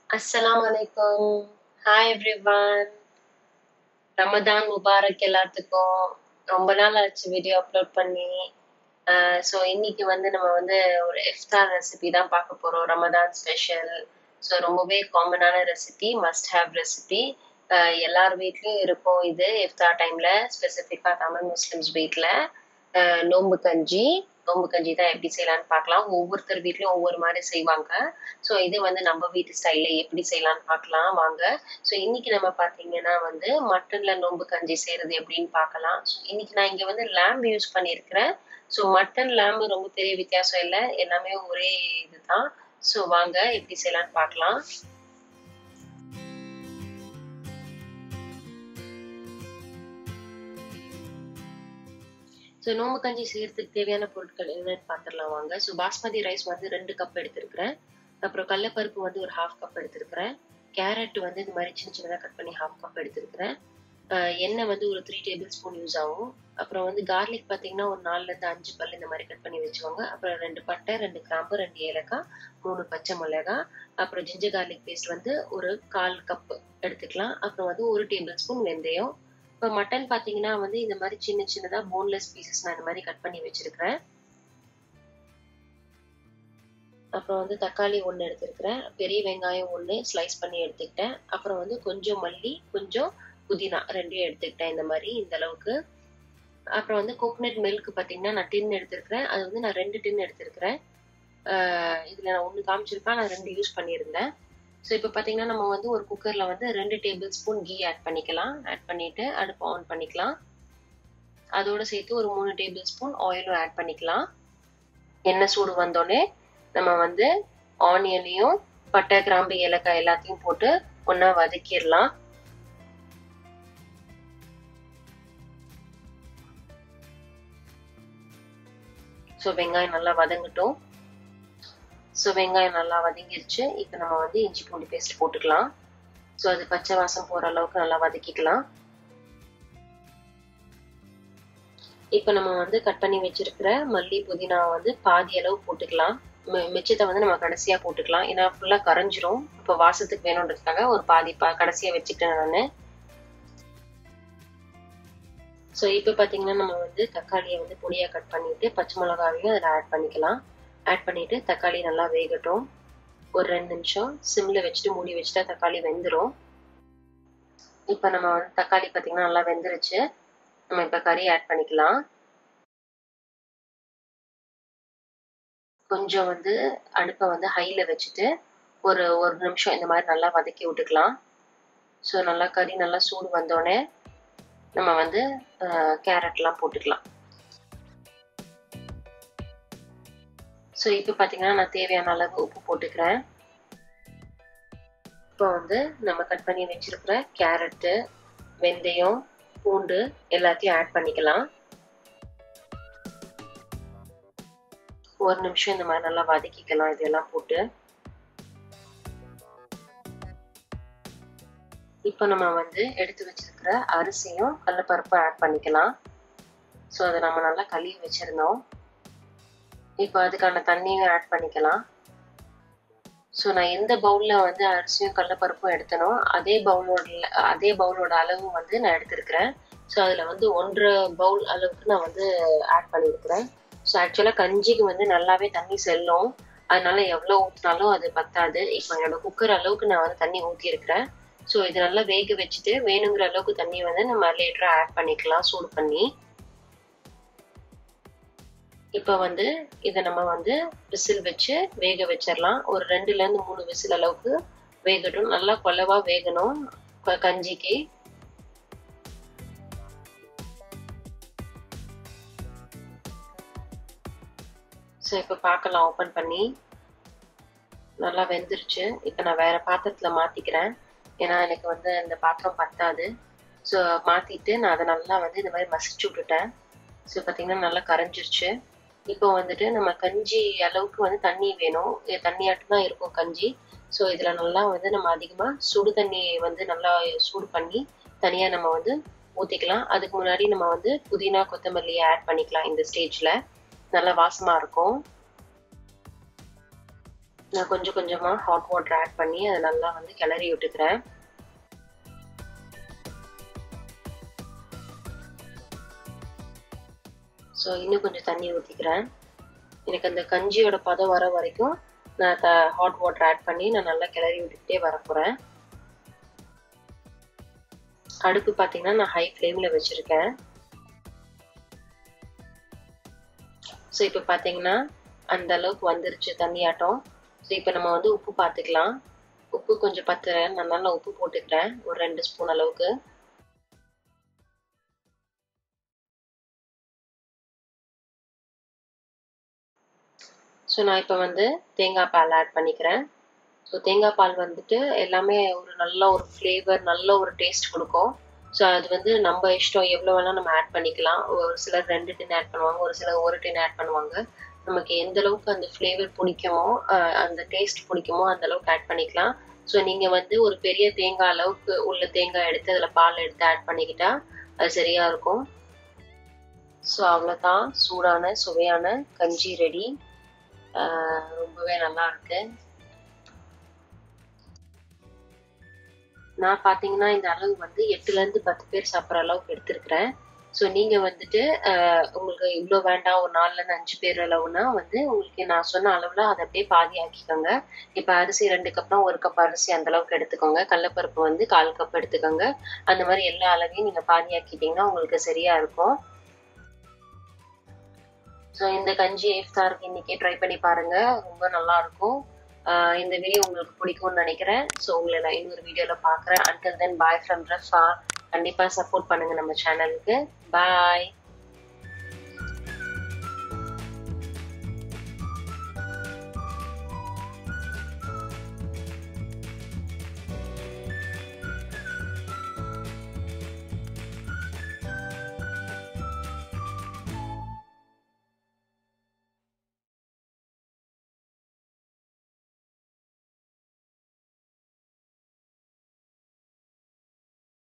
அஸ்ஸலாமு அலைக்கும் hi everyone Ramadan Mubarak எல்லாத்துக்கும் ரொம்ப நாள் ஆச்சு வீடியோ அப்லோட் பண்ணி ஸோ இன்னைக்கு வந்து நம்ம வந்து ஒரு இஃப்தார் ரெசிபி தான் பார்க்க போகிறோம் ரமதான் ஸ்பெஷல் ஸோ ரொம்பவே காமனான ரெசிபி மஸ்ட் ஹேவ் ரெசிபி எல்லார் வீட்லேயும் இருக்கும் இது இஃப்தார் டைமில் ஸ்பெசிஃபிக்காக தமிழ் முஸ்லிம்ஸ் வீட்டில் நோம்பு கஞ்சி நோம்பு கஞ்சி தான் எப்படி செய்யலாம்னு பார்க்கலாம் ஒவ்வொருத்தர் வீட்லயும் ஒவ்வொரு மாதிரி செய்வாங்க ஸோ இது வந்து நம்ம வீட்டு ஸ்டைல்ல எப்படி செய்யலாம்னு பார்க்கலாம் வாங்க ஸோ இன்னைக்கு நம்ம பார்த்தீங்கன்னா வந்து மட்டன்ல நோம்பு கஞ்சி செய்யறது எப்படின்னு பார்க்கலாம் ஸோ இன்னைக்கு நான் இங்க வந்து லேம்ப் யூஸ் பண்ணியிருக்கிறேன் ஸோ மட்டன் லேம்பு ரொம்ப பெரிய வித்தியாசம் இல்லை எல்லாமே ஒரே இதுதான் ஸோ வாங்க எப்படி செய்யலாம்னு பார்க்கலாம் ஸோ நோம்பு கஞ்சி செய்யறதுக்கு தேவையான பொருட்கள் என்னன்னு பார்த்துடலாம் வாங்க ஸோ பாஸ்மதி ரைஸ் வந்து ரெண்டு கப் எடுத்திருக்கிறேன் அப்புறம் கடலப்பருப்பு வந்து ஒரு ஹாஃப் கப் எடுத்திருக்கிறேன் கேரட் வந்து இந்த மாதிரி சின்ன சின்னதாக கட் பண்ணி ஹாஃப் கப் எடுத்திருக்கிறேன் எண்ணெய் வந்து ஒரு த்ரீ டேபிள் ஸ்பூன் யூஸ் ஆகும் அப்புறம் வந்து கார்லிக் பார்த்தீங்கன்னா ஒரு நாலுலேருந்து அஞ்சு பல் இந்த மாதிரி கட் பண்ணி வச்சுக்கோங்க அப்புறம் ரெண்டு பட்டை ரெண்டு கிராம்பு ரெண்டு ஏலக்காய் மூணு பச்சை மிளகாய் அப்புறம் ஜிஞ்சர் கார்லிக் பேஸ்ட் வந்து ஒரு கால் கப் எடுத்துக்கலாம் அப்புறம் வந்து ஒரு டேபிள் ஸ்பூன் வெந்தயம் இப்போ மட்டன் பார்த்தீங்கன்னா வந்து இந்த மாதிரி சின்ன சின்னதாக போன்லெஸ் பீசஸ் நான் இந்த மாதிரி கட் பண்ணி வச்சிருக்கிறேன் அப்புறம் வந்து தக்காளி ஒன்று எடுத்துருக்கிறேன் பெரிய வெங்காயம் ஒன்று ஸ்லைஸ் பண்ணி எடுத்துக்கிட்டேன் அப்புறம் வந்து கொஞ்சம் மல்லி கொஞ்சம் புதினா ரெண்டையும் எடுத்துக்கிட்டேன் இந்த மாதிரி இந்த அளவுக்கு அப்புறம் வந்து கோகனட் மில்க் பார்த்தீங்கன்னா நான் டின் எடுத்திருக்கிறேன் அது வந்து நான் ரெண்டு டின் எடுத்திருக்கிறேன் இதில் நான் ஒன்று காமிச்சிருக்கேன் நான் ரெண்டு யூஸ் பண்ணியிருந்தேன் ஸோ இப்போ பார்த்தீங்கன்னா நம்ம வந்து ஒரு குக்கரில் வந்து ரெண்டு டேபிள் ஸ்பூன் கீ ஆட் பண்ணிக்கலாம் ஆட் பண்ணிவிட்டு அடுப்பு ஆன் பண்ணிக்கலாம் அதோடு சேர்த்து ஒரு மூணு டேபிள் ஸ்பூன் ஆயிலும் ஆட் பண்ணிக்கலாம் எண்ணெய் சூடு வந்தோடனே நம்ம வந்து ஆனியனையும் பட்டை கிராம்பு ஏலக்காய் எல்லாத்தையும் போட்டு ஒன்றா வதக்கிடலாம் ஸோ வெங்காயம் நல்லா வதங்கட்டும் ஸோ வெங்காயம் நல்லா வதங்கிருச்சு இப்போ நம்ம வந்து இஞ்சி பூண்டு பேஸ்ட் போட்டுக்கலாம் ஸோ அது பச்சை வாசம் போகிற அளவுக்கு நல்லா வதக்கிக்கலாம் இப்போ நம்ம வந்து கட் பண்ணி வச்சிருக்கிற மல்லி புதினா வந்து பாதி அளவு போட்டுக்கலாம் மிச்சத்தை வந்து நம்ம கடைசியாக போட்டுக்கலாம் ஏன்னா ஃபுல்லாக கரைஞ்சிரும் இப்போ வாசத்துக்கு வேணுன்றதுக்காக ஒரு பாதி பா கடைசியாக வச்சுக்கிட்டேன் நான் ஸோ இப்போ பார்த்தீங்கன்னா நம்ம வந்து தக்காளியை வந்து பொடியாக கட் பண்ணிட்டு பச்சை மிளகாவையும் அதில் ஆட் பண்ணிக்கலாம் ஆட் பண்ணிட்டு தக்காளி நல்லா வேகட்டும் ஒரு ரெண்டு நிமிஷம் சிம்ல வச்சுட்டு மூடி வச்சுட்டா தக்காளி வெந்துடும் இப்போ நம்ம வந்து தக்காளி பார்த்தீங்கன்னா நல்லா வெந்துருச்சு நம்ம இப்போ கறி ஆட் பண்ணிக்கலாம் கொஞ்சம் வந்து அடுப்பை வந்து ஹையில் வச்சுட்டு ஒரு ஒரு நிமிஷம் இந்த மாதிரி நல்லா வதக்கி விட்டுக்கலாம் ஸோ நல்லா கறி நல்லா சூடு வந்தோடனே நம்ம வந்து கேரட்லாம் போட்டுக்கலாம் ஸோ இப்போ பார்த்தீங்கன்னா நான் தேவையான அளவு உப்பு போட்டுக்கிறேன் இப்போ வந்து நம்ம கட் பண்ணி வச்சிருக்கிற கேரட்டு வெந்தயம் பூண்டு எல்லாத்தையும் ஆட் பண்ணிக்கலாம் ஒரு நிமிஷம் இந்த மாதிரி நல்லா வதக்கிக்கலாம் இதெல்லாம் போட்டு இப்போ நம்ம வந்து எடுத்து வச்சிருக்கிற அரிசியும் கடலப்பருப்பும் ஆட் பண்ணிக்கலாம் ஸோ அதை நம்ம நல்லா கழுவி வச்சிருந்தோம் இப்போ அதுக்கான தண்ணியும் ஆட் பண்ணிக்கலாம் ஸோ நான் எந்த பவுலில் வந்து அரிசியும் கடலப்பருப்பும் எடுத்தனோ அதே பவுலோட அதே பவுலோட அளவு வந்து நான் எடுத்திருக்கிறேன் ஸோ அதில் வந்து ஒன்றரை பவுல் அளவுக்கு நான் வந்து ஆட் பண்ணியிருக்கிறேன் ஸோ ஆக்சுவலாக கஞ்சிக்கு வந்து நல்லாவே தண்ணி செல்லும் அதனால எவ்வளோ ஊற்றினாலும் அது பத்தாது இப்போ என்னோட குக்கர் அளவுக்கு நான் வந்து தண்ணி ஊற்றிருக்கிறேன் ஸோ இது நல்லா வேக வச்சுட்டு வேணுங்கிற அளவுக்கு தண்ணி வந்து நம்ம லேட்டராக ஆட் பண்ணிக்கலாம் சூடு பண்ணி இப்போ வந்து இதை நம்ம வந்து விசில் வச்சு வேக வச்சிடலாம் ஒரு ரெண்டுலேருந்து மூணு விசில் அளவுக்கு வேகட்டும் நல்லா கொலவா வேகணும் கஞ்சிக்கு ஸோ இப்போ பார்க்கலாம் ஓப்பன் பண்ணி நல்லா வெந்துருச்சு இப்போ நான் வேற பாத்திரத்தில் மாற்றிக்கிறேன் ஏன்னா எனக்கு வந்து இந்த பாத்திரம் பத்தாது ஸோ மாற்றிட்டு நான் அதை நல்லா வந்து இந்த மாதிரி மசிச்சு விட்டுட்டேன் ஸோ பார்த்தீங்கன்னா நல்லா கரைஞ்சிருச்சு இப்போ வந்துட்டு நம்ம கஞ்சி அளவுக்கு வந்து தண்ணி வேணும் தண்ணியாட்டு தான் இருக்கும் கஞ்சி ஸோ இதில் நல்லா வந்து நம்ம அதிகமாக சுடு தண்ணி வந்து நல்லா சூடு பண்ணி தனியாக நம்ம வந்து ஊற்றிக்கலாம் அதுக்கு முன்னாடி நம்ம வந்து புதினா கொத்தமல்லியை ஆட் பண்ணிக்கலாம் இந்த ஸ்டேஜில் நல்லா வாசமாக இருக்கும் நான் கொஞ்சம் கொஞ்சமாக ஹாட் வாட்டர் ஆட் பண்ணி அதை நல்லா வந்து கிளறி விட்டுக்கிறேன் ஸோ இன்னும் கொஞ்சம் தண்ணி ஊற்றிக்கிறேன் எனக்கு அந்த கஞ்சியோட பதம் வர வரைக்கும் நான் த ஹாட் வாட்டர் ஆட் பண்ணி நான் நல்லா கிளறி விட்டுக்கிட்டே வர போகிறேன் அடுப்பு பார்த்தீங்கன்னா நான் ஹை ஃப்ளேமில் வச்சுருக்கேன் ஸோ இப்போ பார்த்தீங்கன்னா அந்த அளவுக்கு வந்துருச்சு தண்ணியாட்டம் ஸோ இப்போ நம்ம வந்து உப்பு பார்த்துக்கலாம் உப்பு கொஞ்சம் பத்து நான் நல்லா உப்பு போட்டுக்கிறேன் ஒரு ரெண்டு ஸ்பூன் அளவுக்கு ஸோ நான் இப்போ வந்து தேங்காய் பால் ஆட் பண்ணிக்கிறேன் ஸோ தேங்காய் பால் வந்துட்டு எல்லாமே ஒரு நல்ல ஒரு ஃப்ளேவர் நல்ல ஒரு டேஸ்ட் கொடுக்கும் ஸோ அது வந்து நம்ம இஷ்டம் எவ்வளோ வேணால் நம்ம ஆட் பண்ணிக்கலாம் ஒரு சிலர் ரெண்டு டின் ஆட் பண்ணுவாங்க ஒரு சிலர் ஒரு டின் ஆட் பண்ணுவாங்க நமக்கு எந்த அளவுக்கு அந்த ஃப்ளேவர் பிடிக்குமோ அந்த டேஸ்ட் பிடிக்குமோ அந்த அளவுக்கு ஆட் பண்ணிக்கலாம் ஸோ நீங்கள் வந்து ஒரு பெரிய தேங்காய் அளவுக்கு உள்ள தேங்காய் எடுத்து அதில் பால் எடுத்து ஆட் பண்ணிக்கிட்டா அது சரியாக இருக்கும் ஸோ அவ்வளோதான் சூடான சுவையான கஞ்சி ரெடி ரொம்பவே நல்லா இருக்கு நான் பார்த்தீங்கன்னா இந்த அளவு வந்து எட்டுலேருந்து பத்து பேர் சாப்பிட்ற அளவுக்கு எடுத்திருக்கிறேன் ஸோ நீங்கள் வந்துட்டு உங்களுக்கு இவ்வளோ வேண்டாம் ஒரு நாலுலேருந்து அஞ்சு பேர் அளவுனா வந்து உங்களுக்கு நான் சொன்ன அளவில் அதை அப்படியே பாதி ஆக்கிக்கோங்க இப்போ அரிசி ரெண்டு கப்னா ஒரு கப் அரிசி அந்த அளவுக்கு எடுத்துக்கோங்க கடலப்பருப்பு வந்து கால் கப் எடுத்துக்கோங்க அந்த மாதிரி எல்லா அளவையும் நீங்கள் பாதி ஆக்கிட்டீங்கன்னா உங்களுக்கு சரியாக இருக்கும் ஸோ இந்த கஞ்சி இஃப்தாருக்கு இன்னைக்கே ட்ரை பண்ணி பாருங்க ரொம்ப நல்லா இருக்கும் இந்த வீடியோ உங்களுக்கு பிடிக்கும்னு நினைக்கிறேன் ஸோ உங்களை நான் இன்னொரு வீடியோவில் பார்க்குறேன் until then bye from Rafa கண்டிப்பாக சப்போர்ட் பண்ணுங்க நம்ம சேனலுக்கு பாய்